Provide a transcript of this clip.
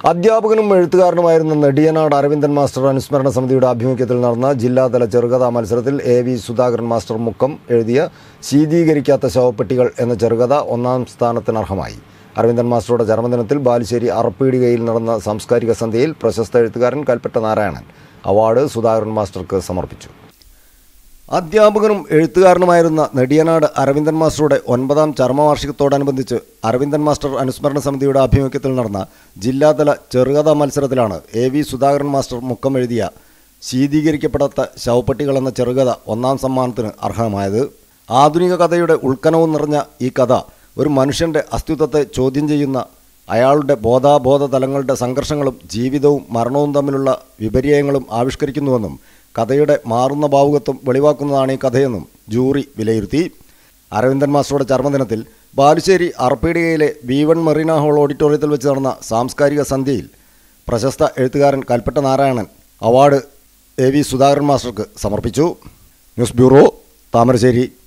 അധ്യാപകനും എഴുത്തുകാരനുമായിരുന്ന നെടിയനാട് അരവിന്ദൻ മാസ്റ്റർ അനുസ്മരണ സമിതിയുടെ ആഭിമുഖ്യത്തിൽ നടന്ന ജില്ലാതല ചെറുകഥാ മത്സരത്തിൽ A V Sudhakaran master Mukkam എഴുതിയ ശീതീകരിക്കാത്ത ശവപ്പെട്ടികൾ എന്ന ചെറുകഥ ഒന്നാം സ്ഥാനത്തിന് അർഹമായി അരവിന്ദൻ മാസ്റ്ററുടെ ജന്മദിനത്തിൽ ബാലുശ്ശേരി അറപ്പീടികയിൽ നടന്ന സാംസ്കാരിക സന്ധ്യയിൽ പ്രശസ്ത എഴുത്തുകാരൻ കൽപ്പറ്റ നാരായണൻ അവാർഡ് സുധാകരൻ മാസ്റ്റർക്ക് സമർപ്പിച്ചു അധ്യാപകനും എഴുത്തുകാരനുമായിരുന്ന നെടിയനാട് അരവിന്ദൻ മാസ്റ്ററുടെ ഒൻപതാം ചരമവാർഷികത്തോടനുബന്ധിച്ച് അരവിന്ദൻ മാസ്റ്റർ അനുസ്മരണ സമിതിയുടെ ആഭിമുഖ്യത്തിൽ നടന്ന ജില്ലാതല ചെറുകഥാ മത്സരത്തിലാണ് A V Sudhakaran master Mukkam എഴുതിയ ശീതീകരിക്കപ്പെടാത്ത ശവപ്പെട്ടികൾ എന്ന ചെറുകഥ ഒന്നാം സമ്മാനത്തിന് അർഹമായത് ആധുനിക കഥയുടെ ഉൾക്കനവും നിറഞ്ഞ ഈ കഥ ഒരു മനുഷ്യൻ്റെ അസ്തിത്വത്തെ ചോദ്യം ചെയ്യുന്ന അയാളുടെ ബോധാബോധ തലങ്ങളുടെ സംഘർഷങ്ങളും ജീവിതവും മരണവും തമ്മിലുള്ള വിപര്യങ്ങളും ആവിഷ്കരിക്കുന്നുവെന്നും കഥയുടെ മാറുന്ന ഭാവുകത്വം വെളിവാക്കുന്നതാണ് ഈ കഥയെന്നും ജൂറി വിലയിരുത്തി അരവിന്ദൻ മാസ്റ്ററുടെ ചർമ്മദിനത്തിൽ ബാലുശ്ശേരി അറപ്പീടികയിലെ വി വൺ മെറീന ഹാൾ ഓഡിറ്റോറിയത്തിൽ വെച്ച് നടന്ന സാംസ്കാരിക സന്ധ്യയിൽ പ്രശസ്ത എഴുത്തുകാരൻ Kalpetta Narayanan award A V Sudhakaran മാസ്റ്റർക്ക് സമർപ്പിച്ചു ന്യൂസ് ബ്യൂറോ താമരശ്ശേരി